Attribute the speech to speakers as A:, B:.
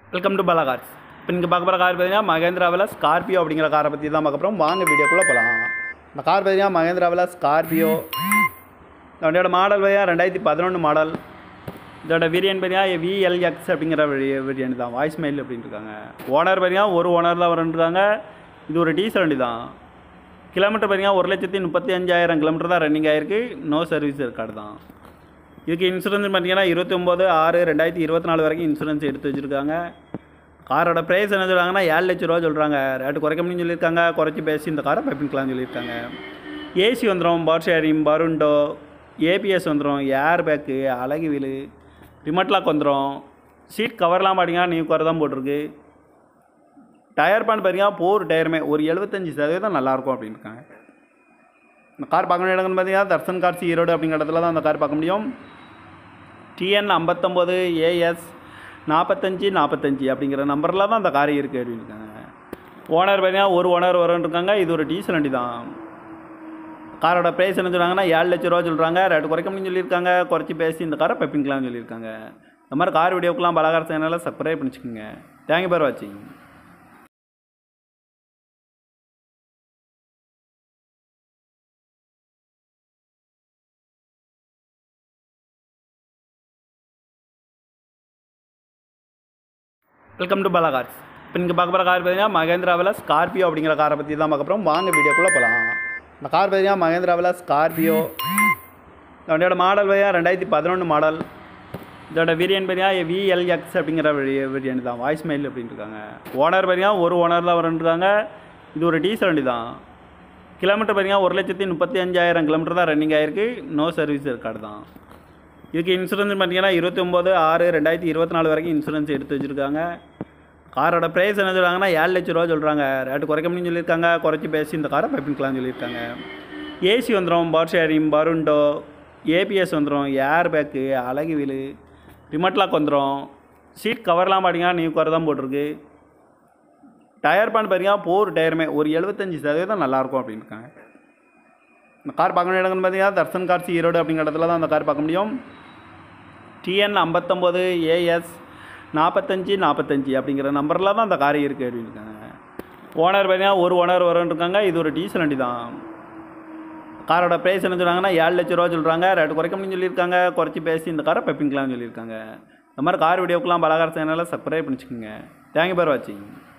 A: welcome to பலா cars இப்போ நீங்கள் பார்க்க போகிற கார் பார்த்தீங்கன்னா மகேந்திராவில் ஸ்கார்பியோ அப்படிங்கிற காரை பற்றி தான் பார்க்க போகிறோம் வாங்க வீடியோக்குள்ளே போகலாம் இந்த கார் பார்த்தீங்கன்னா மகேந்திராவில் ஸ்கார்பியோ இந்த வண்டியோட மாடல் பார்த்தீங்கன்னா ரெண்டாயிரத்தி பதினொன்று மாடல் இதோட வேரியன்ட் பார்த்தீங்கன்னா விஎல்எக்ஸ் அப்படிங்கிற வேரியன்ட் தான் வாய்ஸ் மெயில் அப்படின்னு இருக்காங்க ஓனர் பார்த்தீங்கன்னா ஒரு ஓனர் தான் வரன்றாங்க இது ஒரு டீசல் வண்டி தான் கிலோமீட்டர் பார்த்தீங்கன்னா ஒரு லட்சத்தி முப்பத்தி அஞ்சாயிரம் கிலோமீட்டர் தான் ரன்னிங் ஆயிருக்கு நோ சர்வீஸ் ரெக்கார்டு தான் இதுக்கு இன்சூரன்ஸ் பார்த்தீங்கன்னா இருபத்தி ஒம்பது ஆறு ரெண்டாயிரத்தி இருபத்தி நாலு வரைக்கும் இன்சூரன்ஸ் எடுத்து வச்சுருக்காங்க காரோட ப்ரைஸ் என்ன சொல்கிறாங்கன்னா ஏழு லட்ச ரூபா சொல்கிறாங்க ரேட்டு குறைக்க முடியும்னு சொல்லியிருக்காங்க குறைச்சி பேசி இந்த காரை பைப்பிங்கலாம்னு சொல்லியிருக்காங்க ஏசி வந்துடும் பவர் ஷேரிங் பருண்டோ ஏபிஎஸ் வந்துடும் ஏர் பேக்கு அழகு வீலு ரிமோட் லாக் வந்துடும் சீட் கவர்லாம் பார்த்தீங்கன்னா நியூ கவர் தான் போட்டிருக்கு டயர் பேன் பார்த்தீங்கன்னா போர் டயருமே ஒரு எழுபத்தஞ்சி சதவீதம் நல்லாயிருக்கும் அப்படின்னு இருக்காங்க இந்த கார் பார்க்க வேண்டிய இடங்கள்னு பார்த்தீங்கன்னா தர்சன் கார்ஸ் ஈரோடு அப்படிங்கிற இடத்துல தான் அந்த கார் பார்க்க முடியும் டிஎன் ஐம்பத்தொம்போது ஏஎஸ் நாற்பத்தஞ்சு நாற்பத்தஞ்சு அப்படிங்கிற நம்பரில் தான் அந்த கார் இருக்குது அப்படின்னு இருக்காங்க ஓனர் பார்த்தீங்கன்னா ஒரு ஓனர் வரும்னு இருக்காங்க இது ஒரு டீசல் வண்டி தான் காரோட ப்ரைஸ் என்ன சொல்கிறாங்கன்னா ஏழு லட்ச ரூபா சொல்கிறாங்க ரேட்டு குறைக்க முடியும்னு சொல்லியிருக்காங்க குறைச்சி பேசி இந்த காரை பைப்பிங்கலாம்னு சொல்லியிருக்காங்க இந்த மாதிரி கார் வீடியோக்கெலாம் பலகார சேனலில் சப்ஸ்கிரைப் பண்ணிச்சுக்கோங்க தேங்க்யூ பார் வாட்சிங் வெல்கம் டு பலா கார்ஸ் இப்போ நீங்கள் பார்க்க போகிற கார் பார்த்தீங்கன்னா மகேந்திராவில் ஸ்கார்பியோ அப்படிங்கிற காரை பற்றி தான் பார்க்க போகிறோம் வாங்க வீடியோக்குள்ளே போகலாம் இந்த கார் பார்த்தீங்கன்னா மகேந்திராவில் ஸ்கார்பியோ இந்த வண்டியோட மாடல் பார்த்தீங்கன்னா ரெண்டாயிரத்தி பதினொன்று மாடல் இதோட வேரியன்ட் பார்த்தீங்கன்னா விஎல்எக்ஸ் அப்படிங்கிற வேரியன்ட் தான் வாய்ஸ் மெயில் அப்படின்னு இருக்காங்க ஓனர் பார்த்தீங்கன்னா ஒரு ஓனர் தான் வரன்றாங்க இது ஒரு டீசல் வண்டி தான் கிலோமீட்டர் பார்த்தீங்கன்னா ஒரு லட்சத்தி முப்பத்தி அஞ்சாயிரம் கிலோமீட்டர் தான் ரன்னிங் ஆயிருக்கு நோ சர்வீஸ் ரெக்கார்டு தான் இதுக்கு இன்சூரன்ஸ் பார்த்தீங்கன்னா இருபத்தி ஒம்பது ஆறு ரெண்டாயிரத்தி இருபத்தி நாலு வரைக்கும் இன்சூரன்ஸ் எடுத்து வச்சுருக்காங்க காரோட ப்ரைஸ் என்ன சொல்கிறாங்கன்னா ஏழு லட்ச ரூபா சொல்கிறாங்க ரேட்டு குறைக்க முடியும்னு சொல்லியிருக்காங்க குறைச்சி பேசி இந்த காரை பைப்பிங்கலாம்னு சொல்லியிருக்காங்க ஏசி வந்துடும் பவர் ஷேரிங் பருண்டோ ஏபிஎஸ் வந்துடும் ஏர் பேக்கு அழகு வீலு ரிமோட் லாக் வந்துடும் சீட் கவர்லாம் பார்த்தீங்கன்னா நியூ கவர் தான் போட்டிருக்கு டயர் பேன் பார்த்தீங்கன்னா போர் டயருமே ஒரு எழுபத்தஞ்சி சதவீதம் நல்லாயிருக்கும் அப்படின்னு இருக்காங்க இந்த கார் பார்க்க வேண்டிய இடங்கள்னு பார்த்தீங்கன்னா தர்சன் கார்ஸ் ஈரோடு அப்படிங்கிற இடத்துல தான் அந்த கார் பார்க்க முடியும் டிஎன் ஐம்பத்தொம்போது ஏஎஸ் நாற்பத்தஞ்சு நாற்பத்தஞ்சு அப்படிங்கிற நம்பரில் தான் அந்த கார் இருக்குது அப்படின்னு இருக்காங்க ஓனர் பார்த்தீங்கன்னா ஒரு ஓனர் வரும்னு இருக்காங்க இது ஒரு டீசல் வண்டி தான் காரோட ப்ரைஸ் என்ன சொல்கிறாங்கன்னா ஏழு லட்ச ரூபா சொல்கிறாங்க ரேட்டு குறைக்க முடியும்னு சொல்லியிருக்காங்க குறைச்சி பேசி இந்த காரை பைப்பிங்கலாம்னு சொல்லியிருக்காங்க இந்த மாதிரி கார் வீடியோக்கெலாம் பலகார சேனலில் சப்ஸ்கிரைப் பண்ணிச்சுக்கோங்க தேங்க்யூ பார் வாட்சிங்